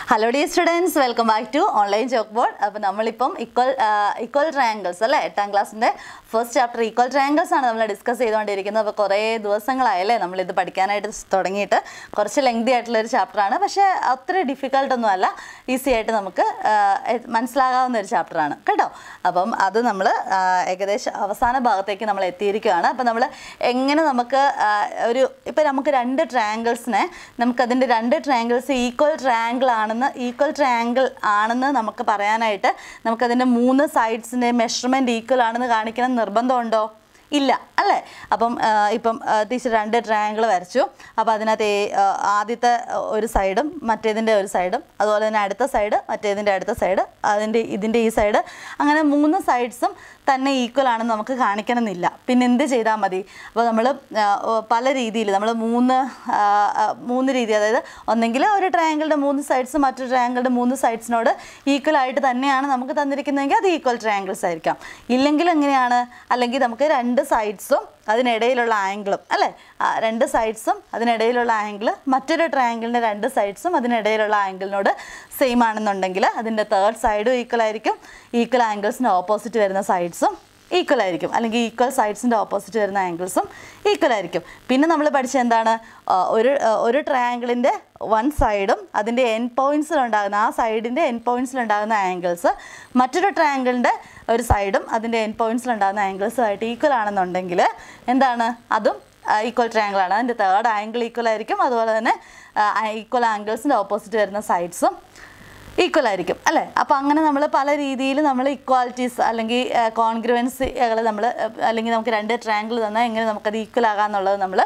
Hello the students welcome back to online chalk board അപ്പോൾ നമ്മളിപ്പം equal equal triangles അല്ലേ എട്ടാം ക്ലാസ്സിൻ്റെ ഫസ്റ്റ് ചാപ്റ്റർ ഈക്വൽ ട്രയാങ്കിൾസ് ആണ് നമ്മൾ ഡിസ്കസ് ചെയ്തുകൊണ്ടിരിക്കുന്നത് അപ്പോൾ കുറേ ദിവസങ്ങളായല്ലേ നമ്മളിത് പഠിക്കാനായിട്ട് തുടങ്ങിയിട്ട് കുറച്ച് ലെങ്തി ആയിട്ടുള്ള ഒരു ചാപ്റ്ററാണ് പക്ഷേ അത്ര ഡിഫിക്കൽട്ട് ഒന്നും അല്ല ഈസി ആയിട്ട് നമുക്ക് ആ, എ- മനസ്സിലാകാവുന്ന ഒരു ചാപ്റ്ററാണ് കേട്ടോ അപ്പം അത് നമ്മൾ ഏകദേശം അവസാന ഭാഗത്തേക്ക് നമ്മൾ എത്തിയിരിക്കുകയാണ് അപ്പോൾ നമ്മൾ എങ്ങനെ നമുക്ക് ആ, ഒരു ഇപ്പം നമുക്ക് രണ്ട് ട്രയാങ്കിൾസിനെ നമുക്കതിൻ്റെ രണ്ട് ട്രയാങ്കിൾസ് ഈക്വൽ ട്രയാങ്കിൾ ആണെന്ന് ഈക്വൽ ട്രയാങ്കിൾ ആണെന്ന് നമുക്ക് പറയാനായിട്ട് നമുക്കതിൻ്റെ മൂന്ന് സൈഡ്സിൻ്റെ മെഷർമെൻറ്റ് ഈക്വൽ ആണെന്ന് കാണിക്കണം എന്ന് നിർബന്ധമുണ്ടോ ഇല്ല അല്ലേ അപ്പം ആ, ഇപ്പം ടീച്ചർ രണ്ട് ട്രയാങ്കിൾ വരച്ചു അപ്പോൾ അതിനകത്ത് ഏ- ആ, ആദ്യത്തെ ഒരു സൈഡും മറ്റേതിൻ്റെ ഒരു സൈഡും അതുപോലെ തന്നെ അടുത്ത സൈഡ് മറ്റേതിൻ്റെ അടുത്ത സൈഡ് അതിൻ്റെ ഇതിൻ്റെ ഈ സൈഡ് അങ്ങനെ മൂന്ന് സൈഡ്സും തന്നെ ഈക്വൽ ആണെന്ന് നമുക്ക് കാണിക്കണമെന്നില്ല പിന്നെ എന്ത് ചെയ്താൽ മതി അപ്പോൾ നമ്മൾ പല രീതിയിൽ നമ്മൾ മൂന്ന് ആ, ആ, മൂന്ന് രീതി അതായത് ഒന്നെങ്കിൽ ഒരു ട്രയാങ്കിളുടെ മൂന്ന് സൈഡ്സ് മറ്റൊരു ട്രയാങ്കിളുടെ മൂന്ന് സൈഡ്സിനോട് ഈക്വൽ ആയിട്ട് തന്നെയാണ് നമുക്ക് തന്നിരിക്കുന്നതെങ്കിൽ അത് ഈക്വൽ ട്രയാങ്കിൾസ് ആയിരിക്കാം ഇല്ലെങ്കിൽ എങ്ങനെയാണ് അല്ലെങ്കിൽ നമുക്ക് രണ്ട് സൈഡ്സും അതിനിടയിലുള്ള ആംഗിളും അല്ലേ ആ, രണ്ട് സൈഡ്സും അതിനിടയിലുള്ള ആംഗിൾ മറ്റൊരു ട്രയാങ്കിളിൻ്റെ രണ്ട് സൈഡ്സും അതിനിടയിലുള്ള ആംഗിളിനോട് സെയിം ആണെന്നുണ്ടെങ്കിൽ അതിൻ്റെ തേർഡ് സൈഡും ഈക്വൽ ആയിരിക്കും ഈക്വൽ ആംഗിൾസിൻ്റെ ഓപ്പോസിറ്റ് വരുന്ന സൈഡ്സും ഈക്വൽ ആയിരിക്കും അല്ലെങ്കിൽ ഈക്വൽ സൈഡ്സിൻ്റെ ഓപ്പോസിറ്റ് വരുന്ന ആംഗിൾസും ഈക്വൽ ആയിരിക്കും പിന്നെ നമ്മൾ പഠിച്ച എന്താണ് ആ, ഒരു ആ, ഒരു ട്രയാങ്കിളിൻ്റെ വൺ സൈഡും അതിൻ്റെ എൻ പോയിൻറ്റ്സിലുണ്ടാകുന്ന ആ സൈഡിൻ്റെ എൻ പോയിൻറ്റ്സിലുണ്ടാകുന്ന ആംഗിൾസ് മറ്റൊരു ട്രയാങ്കിളിൻ്റെ ഒരു സൈഡും അതിൻ്റെ എൻ പോയിൻറ്റ്സിലുണ്ടാകുന്ന ആംഗിൾസുമായിട്ട് ഈക്വൽ ആണെന്നുണ്ടെങ്കിൽ എന്താണ് അതും ഈക്വൽ ട്രയാങ്കിൾ ആണ് അതിൻ്റെ തേർഡ് ആംഗിൾ ഈക്വൽ ആയിരിക്കും അതുപോലെ തന്നെ ഈക്വൽ ആംഗിൾസിൻ്റെ ഓപ്പോസിറ്റ് വരുന്ന സൈഡ്സും ഈക്വൽ ആയിരിക്കും അല്ലേ അപ്പോൾ അങ്ങനെ നമ്മൾ പല രീതിയിൽ നമ്മൾ ഇക്വാലിറ്റീസ് അല്ലെങ്കിൽ കോൺഗ്രുവൻസികൾ നമ്മൾ അല്ലെങ്കിൽ നമുക്ക് രണ്ട് ട്രയാങ്കിൾ തന്നാൽ എങ്ങനെ നമുക്കത് ഈക്വൽ ആകാമെന്നുള്ളത് നമ്മൾ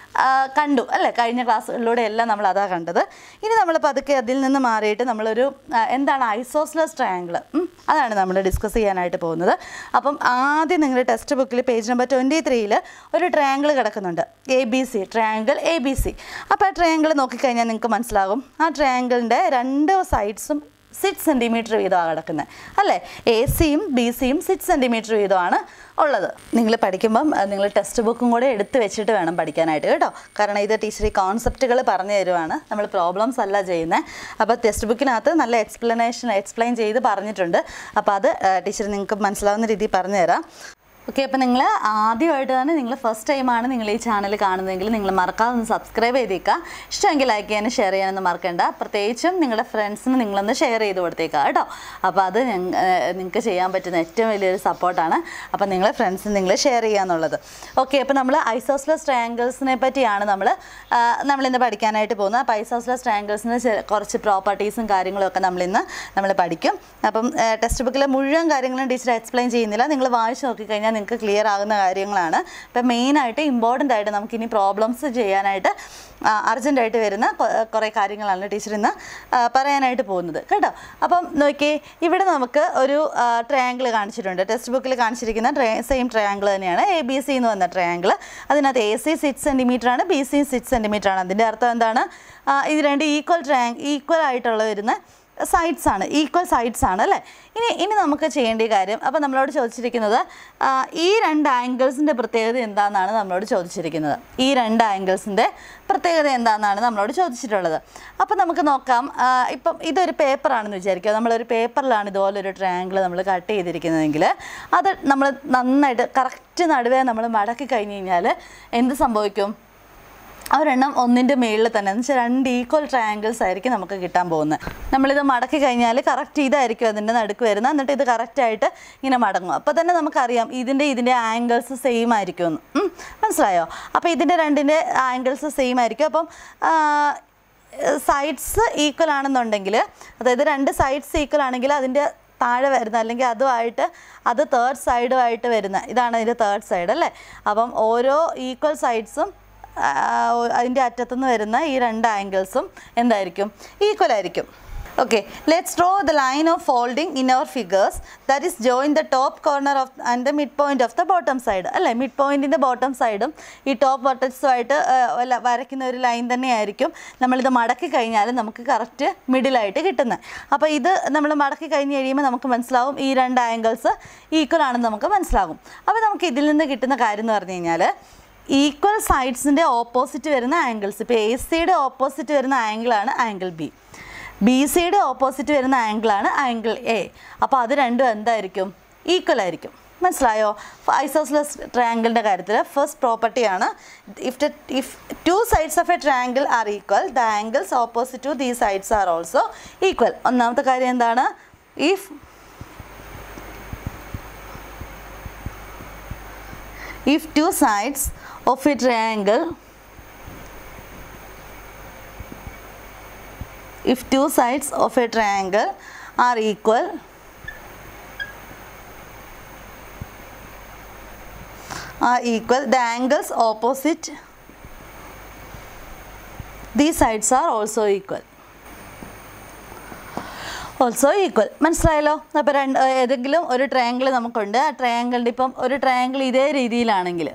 കണ്ടു അല്ലേ കഴിഞ്ഞ ക്ലാസ്സുകളിലൂടെ എല്ലാം നമ്മൾ അതാ കണ്ടത് ഇനി നമ്മൾ പതുക്കെ അതിൽ നിന്ന് മാറിയിട്ട് നമ്മളൊരു ആ, എന്താണ് ഐസോസ്ലസ് ട്രയാങ്കിൾ അതാണ് നമ്മൾ ഡിസ്കസ് ചെയ്യാനായിട്ട് പോകുന്നത് അപ്പം ആദ്യം നിങ്ങളുടെ ടെക്സ്റ്റ് ബുക്കിൽ പേജ് നമ്പർ ട്വൻറ്റി ത്രീയിൽ ഒരു ട്രയാങ്കിൾ കിടക്കുന്നുണ്ട് A B C triangle A B C അപ്പോൾ ആ ട്രയാങ്കിൾ നോക്കിക്കഴിഞ്ഞാൽ നിങ്ങൾക്ക് മനസ്സിലാകും ആ ട്രയാങ്കിളിൻ്റെ രണ്ട് സൈഡ്സും സിക്സ് സെൻറ്റിമീറ്റർ വീതമാണ് കിടക്കുന്നത് അല്ലേ എ സിയും ബി സിയും സിക്സ് സെൻറ്റിമീറ്റർ വീതമാണ് ഉള്ളത് നിങ്ങൾ പഠിക്കുമ്പം നിങ്ങൾ ടെക്സ്റ്റ് ബുക്കും കൂടെ എടുത്ത് വെച്ചിട്ട് വേണം പഠിക്കാനായിട്ട് കേട്ടോ കാരണം ഇത് ടീച്ചർ ഈ കോൺസെപ്റ്റുകൾ പറഞ്ഞു തരുവാണ് നമ്മൾ പ്രോബ്ലംസ് അല്ല ചെയ്യുന്നത് അപ്പോൾ ടെക്സ്റ്റ് ബുക്കിനകത്ത് നല്ല എക്സ്പ്ലനേഷൻ എക്സ്പ്ലെയിൻ ചെയ്ത് പറഞ്ഞിട്ടുണ്ട് അപ്പോൾ അത് ടീച്ചർ നിങ്ങൾക്ക് മനസ്സിലാവുന്ന രീതിയിൽ പറഞ്ഞു തരാം ഓക്കെ അപ്പോൾ നിങ്ങൾ ആദ്യമായിട്ട് തന്നെ നിങ്ങൾ ഫസ്റ്റ് ടൈമാണ് നിങ്ങൾ ഈ ചാനൽ കാണുന്നതെങ്കിൽ നിങ്ങൾ മറക്കാതെ ഒന്ന് സബ്സ്ക്രൈബ് ചെയ്തേക്കുക ഇഷ്ടമെങ്കിൽ ലൈക്ക് ചെയ്യാനും ഷെയർ ചെയ്യാനൊന്നും മറക്കണ്ട പ്രത്യേകിച്ചും നിങ്ങളുടെ ഫ്രണ്ട്സിന് നിങ്ങളൊന്ന് ഷെയർ ചെയ്ത് കൊടുത്തേക്കുക കേട്ടോ അപ്പോൾ അത് നിങ്ങൾക്ക് ചെയ്യാൻ പറ്റുന്ന ഏറ്റവും വലിയൊരു സപ്പോർട്ടാണ് അപ്പോൾ നിങ്ങളെ ഫ്രണ്ട്സിന് നിങ്ങൾ ഷെയർ ചെയ്യുക എന്നുള്ളത് ഓക്കെ അപ്പോൾ നമ്മൾ ഐസോസ്ലസ് ട്രയാങ്കിൾസിനെ പറ്റിയാണ് നമ്മൾ നമ്മളിന്ന് പഠിക്കാനായിട്ട് പോകുന്നത് അപ്പോൾ ഐസോസ്ലസ് ട്രയാങ്കിൾസിന് കുറച്ച് പ്രോപ്പർട്ടീസും കാര്യങ്ങളും ഒക്കെ നമ്മളിന്ന് നമ്മൾ പഠിക്കും അപ്പം ടെക്സ്റ്റ് ബുക്കിലെ മുഴുവൻ കാര്യങ്ങളും ടീച്ചർ എക്സ്പ്ലെയിൻ ചെയ്യുന്നില്ല നിങ്ങൾ വായിച്ച് നോക്കിക്കഴിഞ്ഞാൽ നിങ്ങൾക്ക് ക്ലിയർ ആകുന്ന കാര്യങ്ങളാണ് അപ്പം മെയിനായിട്ട് ഇമ്പോർട്ടൻ്റ് ആയിട്ട് നമുക്കിനി പ്രോബ്ലംസ് ചെയ്യാനായിട്ട് അർജൻറ്റായിട്ട് വരുന്ന കൊ- കുറേ കാര്യങ്ങളാണ് ടീച്ചർ ഇന്ന് ആ, പറയാനായിട്ട് പോകുന്നത് കേട്ടോ അപ്പം നോക്കിയേ ഇവിടെ നമുക്ക് ഒരു ട്രയാങ്കിൾ കാണിച്ചിട്ടുണ്ട് ടെക്സ്റ്റ് ബുക്കിൽ കാണിച്ചിരിക്കുന്ന ട്രേ സെയിം ട്രയാങ്കിൾ തന്നെയാണ് എ ബി സി എന്ന് വന്ന ട്രയാങ്കിൾ അതിനകത്ത് എ സി സിക്സ് സെൻറ്റിമീറ്റർ ആണ് ബി സി സിക്സ് സെൻറ്റിമീറ്റർ ആണ് അതിൻ്റെ അർത്ഥം എന്താണ് ആ, ഇത് രണ്ട് ഈക്വൽ ട്രയാങ് ഈക്വൽ ആയിട്ടുള്ള വരുന്ന സൈഡ്സ് ആണ് ഈക്വൽ സൈഡ്സ് ആണ് അല്ലേ ഇനി ഇനി നമുക്ക് ചെയ്യേണ്ട കാര്യം അപ്പോൾ നമ്മളോട് ചോദിച്ചിരിക്കുന്നത് ആ, ഈ രണ്ട് ആംഗിൾസിൻ്റെ പ്രത്യേകത എന്താണെന്നാണ് നമ്മളോട് ചോദിച്ചിരിക്കുന്നത് ഈ രണ്ട് ആംഗിൾസിൻ്റെ പ്രത്യേകത എന്താണെന്നാണ് നമ്മളോട് ചോദിച്ചിട്ടുള്ളത് അപ്പോൾ നമുക്ക് നോക്കാം ആ, ഇപ്പം ഇതൊരു പേപ്പറാണെന്ന് വിചാരിക്കുക നമ്മളൊരു പേപ്പറിലാണ് ഇതുപോലൊരു ട്രയാങ്കിൾ നമ്മൾ കട്ട് ചെയ്തിരിക്കുന്നതെങ്കിൽ അത് നമ്മൾ നന്നായിട്ട് കറക്റ്റ് നടുവേ നമ്മൾ മടക്കി കഴിഞ്ഞ് കഴിഞ്ഞാൽ എന്ത് സംഭവിക്കും ഒരെണ്ണം ഒന്നിൻ്റെ മേളിൽ തന്നെ എന്ന് വെച്ചാൽ രണ്ട് ഈക്വൽ ട്രയാങ്കിൾസ് ആയിരിക്കും നമുക്ക് കിട്ടാൻ പോകുന്നത് നമ്മളിത് മടക്കി കഴിഞ്ഞാൽ കറക്റ്റ് ഇതായിരിക്കും അതിൻ്റെ നടുക്ക് വരുന്നത് എന്നിട്ട് ഇത് കറക്റ്റായിട്ട് ഇങ്ങനെ മടങ്ങും അപ്പോൾ തന്നെ നമുക്കറിയാം ഇതിൻ്റെ ഇതിൻ്റെ ആംഗിൾസ് സെയിം ആയിരിക്കും എന്ന് ഉം, മനസ്സിലായോ അപ്പോൾ ഇതിൻ്റെ രണ്ടിൻ്റെ ആംഗിൾസ് സെയിം ആയിരിക്കും അപ്പം സൈഡ്സ് ഈക്വൽ ആണെന്നുണ്ടെങ്കിൽ അതായത് രണ്ട് സൈഡ്സ് ഈക്വൽ ആണെങ്കിൽ അതിൻ്റെ താഴെ വരുന്ന അല്ലെങ്കിൽ അതുമായിട്ട് അത് തേർഡ് സൈഡുമായിട്ട് വരുന്ന ഇതാണ് അതിൻ്റെ തേർഡ് സൈഡ് അല്ലേ അപ്പം ഓരോ ഈക്വൽ സൈഡ്സും അതിൻ്റെ അറ്റത്തുനിന്ന് വരുന്ന ഈ രണ്ട് ആംഗിൾസും എന്തായിരിക്കും ഈക്വൽ ആയിരിക്കും okay let's draw the line of folding in our figures that is join the top corner of and the mid point of the bottom side അല്ലേ മിഡ് പോയിന്റിൻ്റെ ബോട്ടം സൈഡും ഈ ടോപ്പ് ബോട്ടംസുമായിട്ട് വരയ്ക്കുന്ന ഒരു ലൈൻ തന്നെയായിരിക്കും നമ്മളിത് മടക്കി കഴിഞ്ഞാൽ നമുക്ക് കറക്റ്റ് മിഡിലായിട്ട് കിട്ടുന്നത് അപ്പോൾ ഇത് നമ്മൾ മടക്കി കഴിഞ്ഞ് കഴിയുമ്പോൾ നമുക്ക് മനസ്സിലാവും ഈ രണ്ട് ആംഗിൾസ് ഈക്വൽ ആണെന്ന് നമുക്ക് മനസ്സിലാകും അപ്പോൾ നമുക്ക് ഇതിൽ നിന്ന് കിട്ടുന്ന കാര്യം എന്ന് പറഞ്ഞു കഴിഞ്ഞാൽ ഈക്വൽ സൈഡ്സിൻ്റെ ഓപ്പോസിറ്റ് വരുന്ന ആംഗിൾസ് ഇപ്പോൾ എ സിയുടെ ഓപ്പോസിറ്റ് വരുന്ന ആംഗിളാണ് ആംഗിൾ ബി ബി സിയുടെ ഓപ്പോസിറ്റ് വരുന്ന ആംഗിളാണ് ആംഗിൾ എ അപ്പോൾ അത് രണ്ടും എന്തായിരിക്കും ഈക്വൽ ആയിരിക്കും മനസ്സിലായോ ഐസോസ്ലസ് ട്രയാങ്കിളിൻ്റെ കാര്യത്തിൽ ഫസ്റ്റ് പ്രോപ്പർട്ടിയാണ് if if two sides of a triangle are equal the angles opposite to the sides are also equal ഒന്നാമത്തെ കാര്യം എന്താണ് if if two sides of a triangle if two sides of a triangle are equal are equal the angles opposite these sides are also equal also equal മനസ്സിലായല്ലോ അപ്പോൾ രണ്ട് ഏതെങ്കിലും ഒരു triangle നമുക്കുണ്ട് ആ ട്രയാങ്കിളിൻ്റെ ഇപ്പം ഒരു ട്രയാങ്കിൾ ഇതേ രീതിയിലാണെങ്കിൽ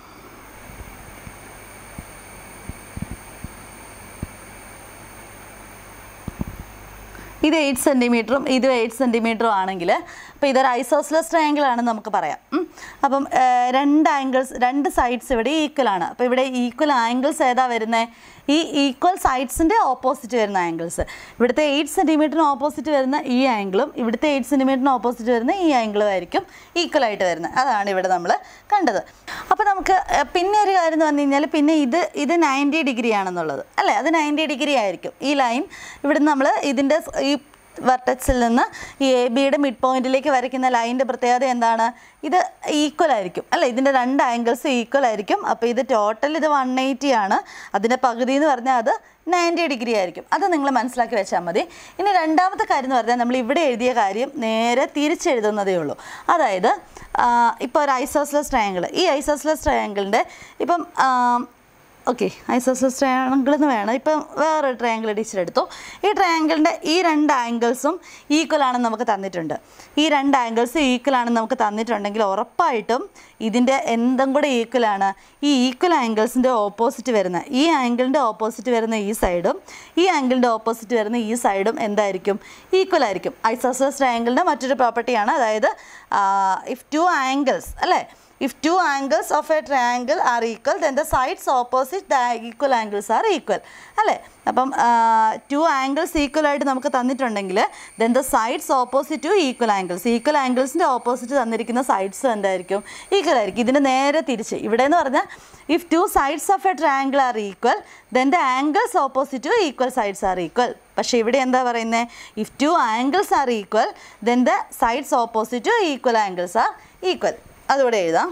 ഇത് എയ്റ്റ് സെൻറ്റിമീറ്ററും ഇത് എയ്റ്റ് സെൻറ്റിമീറ്ററും ആണെങ്കിൽ അപ്പോൾ ഇതൊരു ഐസോസ്ലസ് ട്രയാങ്കിൾ ആണെന്ന് നമുക്ക് പറയാം ഉം. അപ്പം ഏർ, രണ്ട് ആംഗിൾസ് രണ്ട് സൈഡ്സ് ഇവിടെ ഈക്വൽ ആണ് അപ്പോൾ ഇവിടെ ഈക്വൽ ആംഗിൾസ് ഏതാ വരുന്നത് ഈ ഈക്വൽ സൈഡ്സിൻ്റെ ഓപ്പോസിറ്റ് വരുന്ന ആംഗിൾസ് ഇവിടുത്തെ എയ്റ്റ് സെൻറ്റിമീറ്ററിന് ഓപ്പോസിറ്റ് വരുന്ന ഈ ആംഗിളും ഇവിടുത്തെ എയ്റ്റ് സെൻറ്റിമീറ്ററിന് ഓപ്പോസിറ്റ് വരുന്ന ഈ ആംഗിളും ആയിരിക്കും ഈക്വൽ ആയിട്ട് വരുന്നത് അതാണ് ഇവിടെ നമ്മൾ കണ്ടത് അപ്പോൾ നമുക്ക് ഏർ, പിന്നെ ഒരു കാര്യം എന്ന് പറഞ്ഞു കഴിഞ്ഞാൽ പിന്നെ ഇത് ഇത് നയൻറ്റി ഡിഗ്രി ആണെന്നുള്ളത് അല്ലേ അത് നയൻറ്റി ഡിഗ്രി ആയിരിക്കും ഈ ലൈൻ ഇവിടുന്ന് നമ്മൾ ഇതിൻ്റെ സ്- ഈ വെർട്ടക്സിൽ നിന്ന് ഈ എ ബിയുടെ മിഡ് പോയിന്റിലേക്ക് വരയ്ക്കുന്ന ലൈനിൻ്റെ പ്രത്യേകത എന്താണ് ഇത് ഈക്വൽ ആയിരിക്കും അല്ലേ ഇതിൻ്റെ രണ്ട് ആംഗിൾസ് ഈക്വൽ ആയിരിക്കും അപ്പോൾ ഇത് ടോട്ടൽ ഇത് വൺ എയ്റ്റി ആണ് അതിൻ്റെ പകുതി എന്ന് പറഞ്ഞാൽ അത് നയൻറ്റി ഡിഗ്രി ആയിരിക്കും അത് നിങ്ങൾ മനസ്സിലാക്കി വെച്ചാൽ മതി ഇനി രണ്ടാമത്തെ കാര്യം എന്ന് പറഞ്ഞാൽ നമ്മൾ ഇവിടെ എഴുതിയ കാര്യം നേരെ തിരിച്ചെഴുതുന്നതേ ഉള്ളൂ അതായത് ഇപ്പോൾ ഒരു ഐസോസ്ലസ് ട്രയാങ്കിൾ ഈ ഐസോസ്ലസ് ട്രയാങ്കിളിൻ്റെ ഇപ്പം ആ, ഓക്കെ ഐസോസസ് ട്രയാങ്കിൾ എന്ന് വേണം ഇപ്പം വേറൊരു ട്രയാങ്കിൾ ടീച്ചർ എടുത്തു ഈ ട്രയാങ്കിളിൻ്റെ ഈ രണ്ട് ആംഗിൾസും ഈക്വൽ ആണെന്ന് നമുക്ക് തന്നിട്ടുണ്ട് ഈ രണ്ട് ആംഗിൾസ് ഈക്വൽ ആണെന്ന് നമുക്ക് തന്നിട്ടുണ്ടെങ്കിൽ ഉറപ്പായിട്ടും ഇതിൻ്റെ എന്തും കൂടെ ഈക്വൽ ആണ് ഈ ഈക്വൽ ആംഗിൾസിൻ്റെ ഓപ്പോസിറ്റ് വരുന്ന ഈ ആംഗിളിൻ്റെ ഓപ്പോസിറ്റ് വരുന്ന ഈ സൈഡും ഈ ആംഗിളിൻ്റെ ഓപ്പോസിറ്റ് വരുന്ന ഈ സൈഡും എന്തായിരിക്കും ഈക്വൽ ആയിരിക്കും ഐസോസസ് ട്രയാങ്കിളിൻ്റെ മറ്റൊരു പ്രോപ്പർട്ടിയാണ് അതായത് ഇഫ് ടു ആംഗിൾസ് അല്ലേ if two angles of a triangle are equal then the sides opposite the equal angles are equal അല്ലേ അപ്പം ടു ആംഗിൾസ് ഈക്വൽ ആയിട്ട് നമുക്ക് തന്നിട്ടുണ്ടെങ്കിൽ then the sides opposite to equal angles equal ആംഗിൾസിൻ്റെ opposite തന്നിരിക്കുന്ന sides എന്തായിരിക്കും equal ആയിരിക്കും ഇതിന് നേരെ തിരിച്ച് ഇവിടെ എന്ന് പറഞ്ഞാൽ if two sides of a triangle are equal then the angles opposite to equal sides are equal പക്ഷേ ഇവിടെ എന്താ പറയുന്നത് if two angles are equal then the sides opposite to equal angles are equal അതുകൂടെ എഴുതാം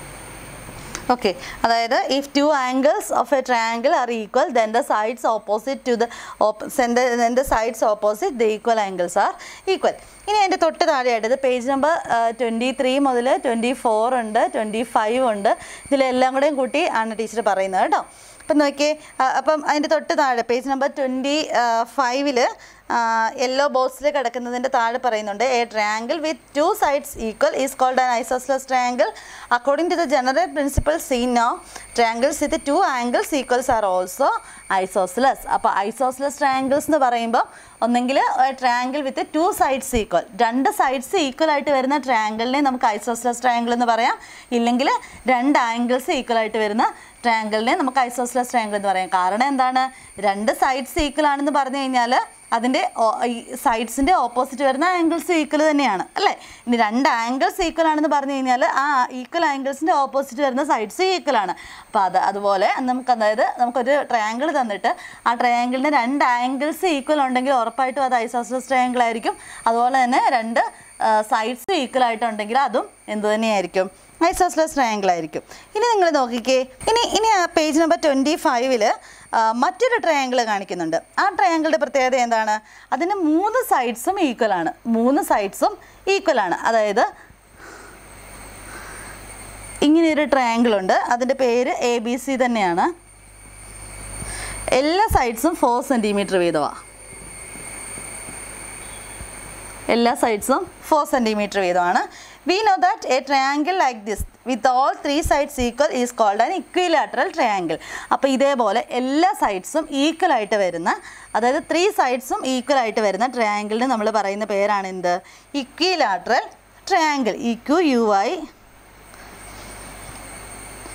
okay അതായത് if two angles of a triangle are equal then the sides opposite to the then the sides opposite the equal angles are equal ഇനി അതിൻ്റെ തൊട്ട് താഴെയായിട്ട് ഇത് page number twenty three മുതൽ twenty four ഉണ്ട് ട്വൻറ്റി ഫൈവ് ഉണ്ട് ഇതിലെല്ലാം കൂടെയും കൂട്ടി ആണ് ടീച്ചർ പറയുന്നത് കേട്ടോ അപ്പം നോക്കിയേ ആ, അപ്പം അതിൻ്റെ തൊട്ട് താഴെ പേജ് നമ്പർ ട്വൻറ്റി ഫൈവിൽ യെല്ലോ ബോക്സിൽ കിടക്കുന്നതിൻ്റെ താഴെ പറയുന്നുണ്ട് a triangle with two sides equal is called an isosceles triangle according to the general principle seen no triangles with two angles equals are also isosceles അപ്പോൾ ഐസോസ്ലസ് ട്രയാങ്കിൾസ് എന്ന് പറയുമ്പോൾ ഒന്നെങ്കിൽ triangle with two sides equal രണ്ട് sides equal ആയിട്ട് വരുന്ന ട്രയാങ്കിളിനെ നമുക്ക് isosceles triangle എന്ന് പറയാം ഇല്ലെങ്കിൽ രണ്ട് ആംഗിൾസ് ഈക്വൽ ആയിട്ട് വരുന്ന ട്രയാങ്കിളിനെ നമുക്ക് ഐസോസ്ലസ് ട്രയാങ്കിൾ എന്ന് പറയാം കാരണം എന്താണ് രണ്ട് സൈഡ്സ് ഈക്വൽ ആണെന്ന് പറഞ്ഞു കഴിഞ്ഞാൽ അതിൻ്റെ സൈഡ്സിൻ്റെ ഓപ്പോസിറ്റ് വരുന്ന ആംഗിൾസ് ഈക്വൽ തന്നെയാണ് അല്ലേ ഇനി രണ്ട് ആംഗിൾസ് ഈക്വൽ ആണെന്ന് പറഞ്ഞു കഴിഞ്ഞാൽ ആ ഈക്വൽ ആംഗിൾസിൻ്റെ ഓപ്പോസിറ്റ് വരുന്ന സൈഡ്സ് ഈക്വൽ ആണ് അപ്പോൾ അത് അതുപോലെ നമുക്ക് അതായത് നമുക്കൊരു ട്രയാങ്കിൾ തന്നിട്ട് ആ ട്രയാങ്കിളിന് രണ്ട് ആംഗിൾസ് ഈക്വൽ ഉണ്ടെങ്കിൽ ഉറപ്പായിട്ടും അത് ഐസോസ്ലസ് ട്രയാങ്കിൾ ആയിരിക്കും അതുപോലെ തന്നെ രണ്ട് സൈഡ്സ് ഈക്വൽ ആയിട്ടുണ്ടെങ്കിൽ അതും എന്ത് തന്നെയായിരിക്കും ഐസോസ്ലസ് ട്രയാങ്കിൾ ആയിരിക്കും ഇനി നിങ്ങൾ നോക്കിക്കേ ഇനി ഇനി ആ പേജ് നമ്പർ ട്വൻറ്റി ഫൈവില് മറ്റൊരു ട്രയാങ്കിൾ കാണിക്കുന്നുണ്ട് ആ ട്രയാങ്കിളുടെ പ്രത്യേകത എന്താണ് അതിന് മൂന്ന് സൈഡ്സും ഈക്വൽ ആണ് മൂന്ന് സൈഡ്സും ഈക്വൽ ആണ് അതായത് ഇങ്ങനെയൊരു ട്രയാങ്കിൾ ഉണ്ട് അതിൻ്റെ പേര് എ ബി സി തന്നെയാണ് എല്ലാ സൈഡ്സും ഫോർ സെൻറ്റിമീറ്റർ വീതമാണ് എല്ലാ സൈഡ്സും ഫോർ സെൻറ്റിമീറ്റർ വീതമാണ് we know that a triangle like this with all three sides equal is called an equilateral triangle അപ്പോൾ ഇതേപോലെ എല്ലാ സൈഡ്സും ഈക്വൽ ആയിട്ട് വരുന്ന അതായത് ത്രീ സൈഡ്സും ഈക്വൽ ആയിട്ട് വരുന്ന ട്രയാങ്കിളിന് നമ്മൾ പറയുന്ന പേരാണ് എന്ത് equilateral triangle E Q U I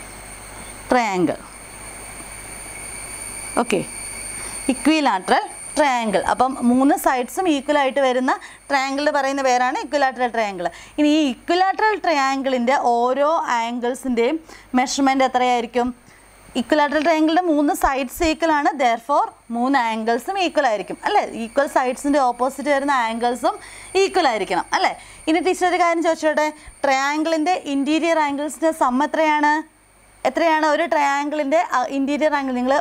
triangle okay equilateral triangle അപ്പം മൂന്ന് സൈഡ്സും ഈക്വൽ ആയിട്ട് വരുന്ന ട്രയാങ്കിൾ പറയുന്ന പേരാണ് ഇക്വലാറ്ററൽ ട്രയാങ്കിൾ ഇനി ഈ ഇക്വലാറ്ററൽ ട്രയാങ്കിളിൻ്റെ ഓരോ ആംഗിൾസിൻ്റെയും മെഷർമെൻറ്റ് എത്രയായിരിക്കും ഇക്വലാറ്ററൽ ട്രയാങ്കിളിൻ്റെ മൂന്ന് സൈഡ്സ് ഈക്വൽ ആണ് ദർ ഫോർ മൂന്ന് ആംഗിൾസും ഈക്വൽ ആയിരിക്കും അല്ലേ ഈക്വൽ സൈഡ്സിൻ്റെ ഓപ്പോസിറ്റ് വരുന്ന ആംഗിൾസും ഈക്വൽ ആയിരിക്കണം അല്ലേ ഇനി ടീച്ചർ ഒരു കാര്യം ചോദിച്ചോട്ടെ ട്രയാങ്കിളിൻ്റെ ഇൻറ്റീരിയർ ആംഗിൾസിൻ്റെ സം എത്രയാണ് എത്രയാണ് ഒരു ട്രയാങ്കിളിൻ്റെ ഇൻറ്റീരിയർ ആംഗിൾ നിങ്ങൾ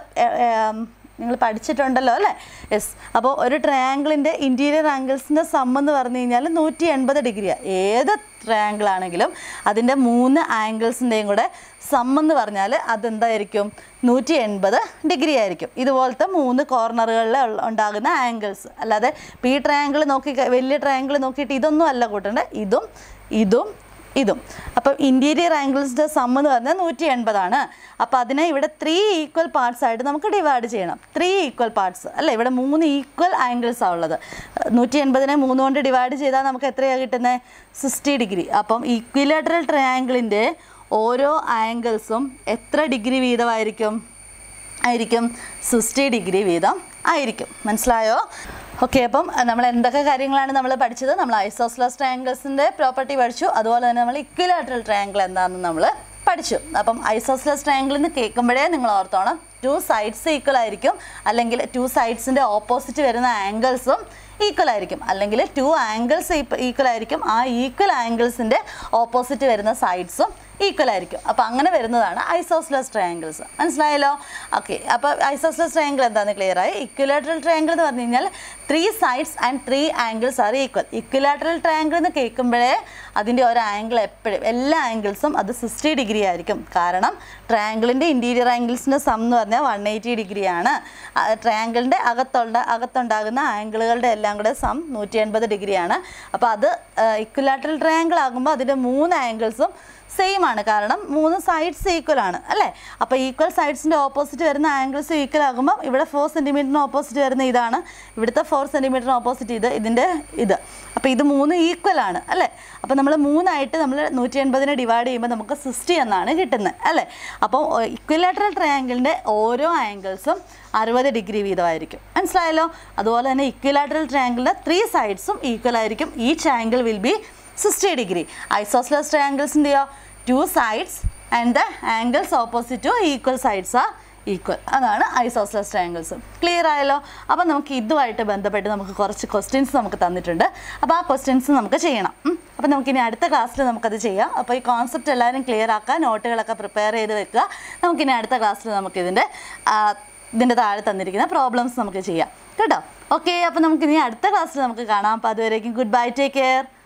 നിങ്ങൾ പഠിച്ചിട്ടുണ്ടല്ലോ അല്ലേ യെസ് അപ്പോൾ ഒരു ട്രയാങ്കിളിൻ്റെ ഇൻറ്റീരിയർ ആംഗിൾസിൻ്റെ സം എന്ന് പറഞ്ഞു കഴിഞ്ഞാൽ നൂറ്റി എൺപത് ഡിഗ്രിയാണ് ഏത് ട്രയാങ്കിൾ ആണെങ്കിലും അതിൻ്റെ മൂന്ന് ആംഗിൾസിൻ്റെയും കൂടെ സം എന്ന് പറഞ്ഞാൽ അതെന്തായിരിക്കും നൂറ്റി എൺപത് ഡിഗ്രി ആയിരിക്കും ഇതുപോലത്തെ മൂന്ന് കോർണറുകളിൽ ഉണ്ടാകുന്ന ആംഗിൾസ് അല്ലാതെ ഇപ്പോൾ ഈ ട്രയാങ്കിൾ നോക്കി വലിയ ട്രയാങ്കിൾ നോക്കിയിട്ട് ഇതൊന്നും അല്ല കൂട്ടേണ്ടത് ഇതും ഇതും ഇതും അപ്പം ഇൻറ്റീരിയർ ആംഗിൾസിൻ്റെ സം എന്ന് പറഞ്ഞാൽ നൂറ്റി എൺപതാണ് അപ്പോൾ അതിനെ ഇവിടെ ത്രീ ഈക്വൽ പാർട്സ് ആയിട്ട് നമുക്ക് ഡിവൈഡ് ചെയ്യണം ത്രീ ഈക്വൽ പാർട്സ് അല്ലേ ഇവിടെ മൂന്ന് ഈക്വൽ ആംഗിൾസാണ് ഉള്ളത് നൂറ്റി എൺപതിനെ മൂന്ന് കൊണ്ട് ഡിവൈഡ് ചെയ്താൽ നമുക്ക് എത്രയാണ് കിട്ടുന്നത് സിക്സ്റ്റി ഡിഗ്രി അപ്പം ഈക്വിലേറ്ററൽ ട്രയാങ്കിളിൻ്റെ ഓരോ ആംഗിൾസും എത്ര ഡിഗ്രി വീതമായിരിക്കും ആയിരിക്കും സിക്സ്റ്റി ഡിഗ്രി വീതം ആയിരിക്കും മനസ്സിലായോ ഓക്കെ അപ്പം നമ്മൾ എന്തൊക്കെ കാര്യങ്ങളാണ് നമ്മൾ പഠിച്ചത് നമ്മൾ ഐസോസ്ലസ് ട്രയാങ്കിൾസിൻ്റെ പ്രോപ്പർട്ടി പഠിച്ചു അതുപോലെ തന്നെ നമ്മൾ ഇക്വിലാറ്ററൽ ട്രയാങ്കിൾ എന്താണെന്ന് നമ്മൾ പഠിച്ചു അപ്പം ഐസോസ്ലസ് ട്രയാങ്കിൾ എന്ന് കേൾക്കുമ്പോഴേ നിങ്ങൾ ഓർത്തോണം ടു സൈഡ്സ് ഈക്വൽ ആയിരിക്കും അല്ലെങ്കിൽ ടു സൈഡ്സിൻ്റെ ഓപ്പോസിറ്റ് വരുന്ന ആംഗിൾസും ഈക്വൽ ആയിരിക്കും അല്ലെങ്കിൽ ടു ആംഗിൾസ് ഈക്വൽ ആയിരിക്കും ആ ഈക്വൽ ആംഗിൾസിൻ്റെ ഓപ്പോസിറ്റ് വരുന്ന സൈഡ്സും ഈക്വൽ ആയിരിക്കും അപ്പോൾ അങ്ങനെ വരുന്നതാണ് ഐസോസ്ലസ് ട്രയാങ്കിൾസ് മനസ്സിലായല്ലോ ഓക്കെ അപ്പോൾ ഐസോസ്ലസ് ട്രയാങ്കിൾ എന്താണെന്ന് ക്ലിയർ ആയി ഇക്വലാറ്ററൽ ട്രയാങ്കിൾ എന്ന് പറഞ്ഞു കഴിഞ്ഞാൽ three sides and three angles are equal equilateral triangle എന്ന് കേൾക്കുമ്പോഴേ അതിൻ്റെ ഒരു ആംഗിൾ എപ്പോഴും എല്ലാ ആംഗിൾസും അത് സിക്സ്റ്റി ഡിഗ്രി ആയിരിക്കും കാരണം ട്രയാങ്കിളിൻ്റെ ഇൻറ്റീരിയർ ആംഗിൾസിൻ്റെ സം എന്ന് പറഞ്ഞാൽ വൺ എയ്റ്റി ഡിഗ്രിയാണ് ട്രയാങ്കിളിൻ്റെ അകത്തുള്ള അകത്തുണ്ടാകുന്ന ആംഗിളുകളുടെ എല്ലാം കൂടെ സം നൂറ്റി എൺപത് ഡിഗ്രിയാണ് അപ്പോൾ അത് ഇക്വലാറ്ററൽ ട്രയാങ്കിൾ ആകുമ്പോൾ അതിൻ്റെ മൂന്ന് ആംഗിൾസും സെയിം ആണ് കാരണം മൂന്ന് സൈഡ്സ് ഈക്വൽ ആണ് അല്ലേ അപ്പോൾ ഈക്വൽ സൈഡ്സിൻ്റെ ഓപ്പോസിറ്റ് വരുന്ന ആംഗിൾസ് ഈക്വൽ ആകുമ്പോൾ ഇവിടെ ഫോർ സെൻറ്റിമീറ്ററിന് ഓപ്പോസിറ്റ് വരുന്ന ഇതാണ് ഇവിടുത്തെ ഫോർ സെൻറ്റിമീറ്ററിന് ഓപ്പോസിറ്റ് ഇത് ഇതിൻ്റെ ഇത് അപ്പോൾ ഇത് മൂന്ന് ഈക്വൽ ആണ് അല്ലേ അപ്പോൾ നമ്മൾ മൂന്നായിട്ട് നമ്മൾ നൂറ്റി എൺപതിനെ ഡിവൈഡ് ചെയ്യുമ്പോൾ നമുക്ക് സിക്സ്റ്റി എന്നാണ് കിട്ടുന്നത് അല്ലേ അപ്പോൾ ഇക്വലാറ്ററൽ ട്രയാങ്കിളിൻ്റെ ഓരോ ആംഗിൾസും അറുപത് ഡിഗ്രി വീതമായിരിക്കും മനസ്സിലായല്ലോ അതുപോലെ തന്നെ ഇക്വലാറ്ററൽ ട്രയാങ്കിളിൻ്റെ ത്രീ സൈഡ്സും ഈക്വൽ ആയിരിക്കും each angle will be sixty degree isosceles ട്രയാങ്കിൾസിൻ്റെയോ two sides and the angles opposite to equal sides are equal അതാണ് ഐസോസ്ലസ് ട്രയാങ്കിൾസ് ക്ലിയർ ആയല്ലോ അപ്പോൾ നമുക്ക് ഇതുമായിട്ട് ബന്ധപ്പെട്ട് നമുക്ക് കുറച്ച് ക്വസ്റ്റ്യൻസ് നമുക്ക് തന്നിട്ടുണ്ട് അപ്പോൾ ആ ക്വസ്റ്റ്യൻസ് നമുക്ക് ചെയ്യണം ഉം. അപ്പോൾ നമുക്കിനി അടുത്ത ക്ലാസ്സിൽ നമുക്കത് ചെയ്യാം അപ്പോൾ ഈ കോൺസെപ്റ്റ് എല്ലാവരും ക്ലിയർ ആക്കുക നോട്ടുകളൊക്കെ പ്രിപ്പയർ ചെയ്ത് വെക്കുക നമുക്കിനി അടുത്ത ക്ലാസ്സിൽ നമുക്കിതിൻ്റെ ആ, ഇതിൻ്റെ താഴെ തന്നിരിക്കുന്ന പ്രോബ്ലംസ് നമുക്ക് ചെയ്യാം കേട്ടോ ഓക്കെ അപ്പോൾ നമുക്കിനി അടുത്ത ക്ലാസ്സിൽ നമുക്ക് കാണാം അപ്പോൾ അതുവരേക്കും ഗുഡ് ബൈ ടേക്ക് കെയർ